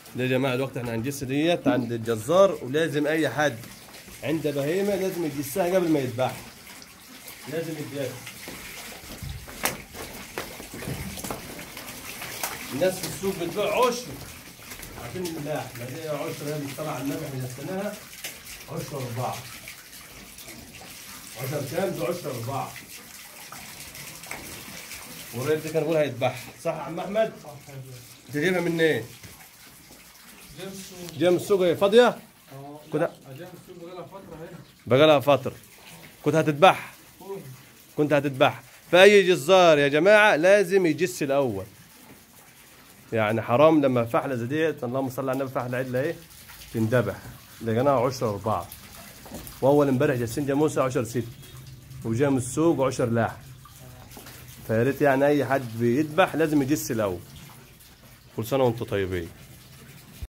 ده يا جماعه الوقت احنا هنجس ديت عند الجزار ولازم اي حد عنده بهيمه لازم يجسها قبل ما يذبحها لازم يتجس الناس في السوق بتبيع عشر عشان اللحمه دي عشر هي طلع على النبي احنا جسناها عشر اربعه عشر كام ده عشر اربعه والراجل ده كان بيقول هيذبحها صح يا عم احمد؟ انت جايبها منين؟ جيمس جايه من السوق هي فاضيه؟ اه كده. لا جيمس السوق بقالها فترة هنا بقالها فتره كنت هتذبحها كنت هتذبحها فاي جزار يا جماعه لازم يجس الاول يعني حرام لما فحله زي ديت اللهم صل على النبي فحله عدله ايه تندبح لقيناها 10 4 واول امبارح جالسين جاموسه 10 6 وجا من السوق 10 لاح فيا ريت يعني اي حد بيذبح لازم يجس الاول كل سنه وانتم طيبين